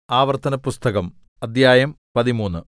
ആവർത്തനപുസ്തകം അദ്ധ്യായം പതിമൂന്ന്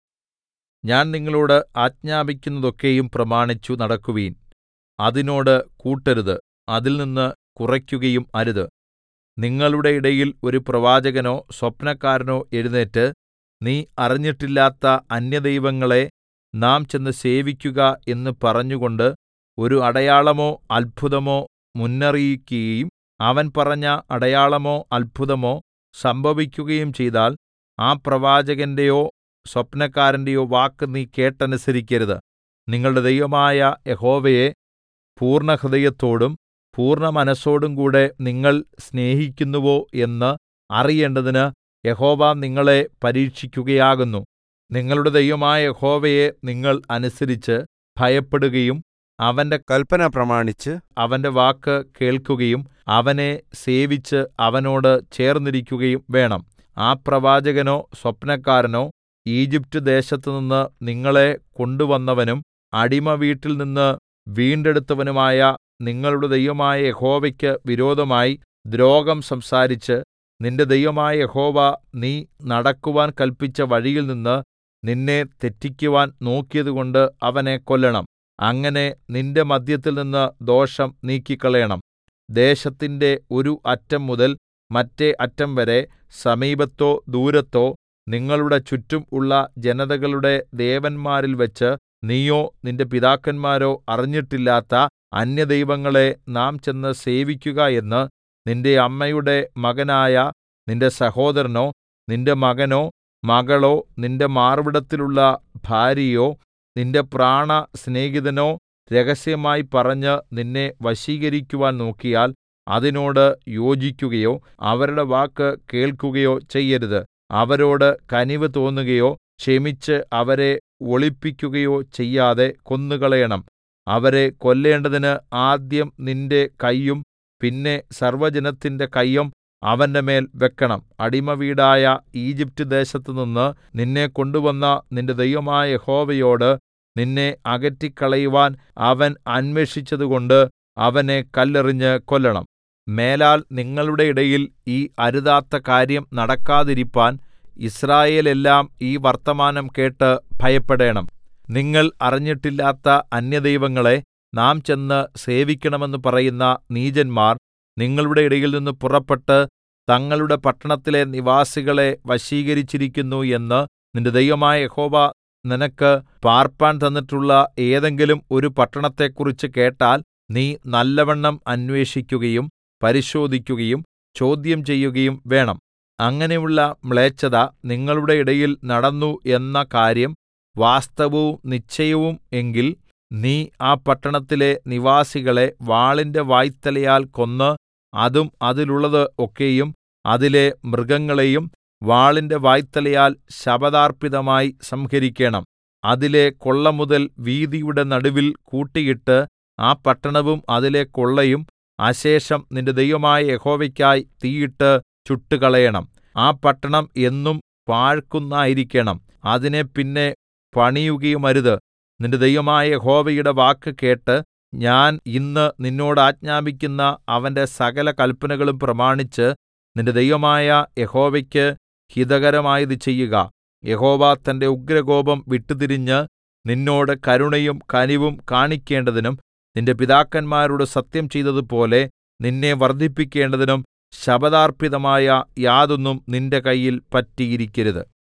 ഞാൻ നിങ്ങളോട് ആജ്ഞാപിക്കുന്നതൊക്കെയും പ്രമാണിച്ചു നടക്കുവിൻ അതിനോട് കൂട്ടരുത് അതിൽനിന്ന് കുറയ്ക്കുകയും അരുത് നിങ്ങളുടെ ഇടയിൽ ഒരു പ്രവാചകനോ സ്വപ്നക്കാരനോ എഴുന്നേറ്റ് നീ അറിഞ്ഞിട്ടില്ലാത്ത അന്യദൈവങ്ങളെ നാം ചെന്ന് സേവിക്കുക എന്ന് പറഞ്ഞുകൊണ്ട് ഒരു അടയാളമോ അത്ഭുതമോ മുന്നറിയിക്കയും അവൻ പറഞ്ഞ അടയാളമോ അത്ഭുതമോ സംഭവിക്കുകയും ചെയ്താൽ ആ പ്രവാചകന്റെയോ സ്വപ്നക്കാരന്റെയോ വാക്ക് നീ കേട്ടനുസരിക്കരുത് നിങ്ങളുടെ ദൈവമായ യഹോവയെ പൂർണ്ണഹൃദയത്തോടും പൂർണ്ണമനസ്സോടുംകൂടെ നിങ്ങൾ സ്നേഹിക്കുന്നുവോ എന്ന് അറിയേണ്ടതിന് യഹോവ നിങ്ങളെ പരീക്ഷിക്കുകയാകുന്നു നിങ്ങളുടെ ദൈവമായ യഹോവയെ നിങ്ങൾ അനുസരിച്ച് ഭയപ്പെടുകയും അവന്റെ കല്പന പ്രമാണിച്ച് അവന്റെ വാക്ക് കേൾക്കുകയും അവനെ സേവിച്ച് അവനോട് ചേർന്നിരിക്കുകയും വേണം ആ പ്രവാചകനോ സ്വപ്നക്കാരനോ ഈജിപ്റ്റ് ദേശത്തുനിന്ന് നിങ്ങളെ കൊണ്ടുവന്നവനും അടിമവീട്ടിൽ നിന്ന് വീണ്ടെടുത്തവനുമായ നിങ്ങളുടെ ദൈവമായ യഹോവയ്ക്ക് വിരോധമായി ദ്രോഹം സംസാരിച്ച് നിന്റെ ദൈവമായ യഹോവ നീ നടക്കുവാൻ കല്പിച്ച വഴിയിൽനിന്ന് നിന്നെ തെറ്റിക്കുവാൻ നോക്കിയതുകൊണ്ട് അവനെ കൊല്ലണം അങ്ങനെ നിന്റെ മദ്ധ്യത്തിൽനിന്ന് ദോഷം നീക്കിക്കളയണം ദേശത്തിന്റെ ഒരു അറ്റം മുതൽ മറ്റെ അറ്റം വരെ സമീപത്തോ ദൂരത്തോ നിങ്ങളുടെ ചുറ്റും ഉള്ള ജനതകളുടെ ദേവന്മാരിൽവെച്ച് നീയോ നിന്റെ പിതാക്കന്മാരോ അറിഞ്ഞിട്ടില്ലാത്ത അന്യദൈവങ്ങളെ നാം ചെന്ന് സേവിക്കുക എന്ന് നിന്റെ അമ്മയുടെ മകനായ നിന്റെ സഹോദരനോ നിന്റെ മകനോ മകളോ നിന്റെ മാർവിടത്തിലുള്ള ഭാര്യയോ നിന്റെ പ്രാണ സ്നേഹിതനോ രഹസ്യമായി പറഞ്ഞ് നിന്നെ വശീകരിക്കുവാൻ നോക്കിയാൽ അതിനോട് യോജിക്കുകയോ അവരുടെ വാക്ക് കേൾക്കുകയോ ചെയ്യരുത് അവരോട് കനിവ് തോന്നുകയോ ക്ഷമിച്ച് അവരെ ഒളിപ്പിക്കുകയോ ചെയ്യാതെ കൊന്നുകളയണം അവരെ കൊല്ലേണ്ടതിന് ആദ്യം നിന്റെ കയ്യും പിന്നെ സർവ്വജനത്തിന്റെ കയ്യും അവന്റെ മേൽ വെക്കണം അടിമവീടായ ഈജിപ്റ്റ് ദേശത്തുനിന്ന് നിന്നെ കൊണ്ടുവന്ന നിന്റെ ദൈവമായ യഹോവയോട് നിന്നെ അകറ്റിക്കളയുവാൻ അവൻ അന്വേഷിച്ചതുകൊണ്ട് അവനെ കല്ലെറിഞ്ഞ് കൊല്ലണം മേലാൽ നിങ്ങളുടെ ഇടയിൽ ഈ അരുതാത്ത കാര്യം നടക്കാതിരിപ്പാൻ യിസ്രായേലെല്ലാം ഈ വർത്തമാനം കേട്ട് ഭയപ്പെടേണം നിങ്ങൾ അറിഞ്ഞിട്ടില്ലാത്ത അന്യദൈവങ്ങളെ നാം ചെന്ന് സേവിക്കണമെന്ന് പറയുന്ന നീചന്മാർ നിങ്ങളുടെ ഇടയിൽനിന്ന് പുറപ്പെട്ട് തങ്ങളുടെ പട്ടണത്തിലെ നിവാസികളെ വശീകരിച്ചിരിക്കുന്നു എന്ന് നിന്റെ ദൈവമായ യഹോവ നിനക്ക് പാർപ്പാൻ തന്നിട്ടുള്ള ഏതെങ്കിലും ഒരു പട്ടണത്തെക്കുറിച്ച് കേട്ടാൽ നീ നല്ലവണ്ണം അന്വേഷിക്കുകയും പരിശോധിക്കുകയും ചോദ്യം ചെയ്യുകയും വേണം അങ്ങനെയുള്ള മ്ലേച്ഛത നിങ്ങളുടെ ഇടയിൽ നടന്നു എന്ന കാര്യം വാസ്തവവും നിശ്ചയവും എങ്കിൽ നീ ആ പട്ടണത്തിലെ നിവാസികളെ വാളിന്റെ വായ്ത്തലയാൽ കൊന്ന് അതും അതിലുള്ളത് ഒക്കെയും അതിലെ മൃഗങ്ങളെയും വാളിന്റെ വായ്ത്തലയാൽ ശപഥാർപ്പിതമായി സംഹരിക്കണം അതിലെ കൊള്ളമുതൽ വീതിയുടെ നടുവിൽ കൂട്ടിയിട്ട് ആ പട്ടണവും അതിലെ കൊള്ളയും അശേഷം നിന്റെ ദൈവമായ യഹോവയ്ക്കായി തീയിട്ട് ചുട്ടുകളയണം ആ പട്ടണം എന്നും പാഴ്ക്കുന്നായിരിക്കണം അതിനെ പിന്നെ പണിയുകയുമരുത് നിന്റെ ദൈവമായ യഹോവയുടെ വാക്ക് കേട്ട് ഞാൻ ഇന്ന് നിന്നോട് ആജ്ഞാപിക്കുന്ന അവന്റെ സകല കല്പനകളും പ്രമാണിച്ച് നിന്റെ ദൈവമായ യഹോവയ്ക്ക് ഹിതകരമായത് ചെയ്യുക യഹോവ തന്റെ ഉഗ്രകോപം വിട്ടുതിരിഞ്ഞ് നിന്നോട് കരുണയും കനിവും കാണിക്കേണ്ടതിനും നിന്റെ പിതാക്കന്മാരോട് സത്യം ചെയ്തതുപോലെ നിന്നെ വർദ്ധിപ്പിക്കേണ്ടതിനും ശപഥാർപ്പിതമായ യാതൊന്നും നിന്റെ കയ്യിൽ പറ്റിയിരിക്കരുത്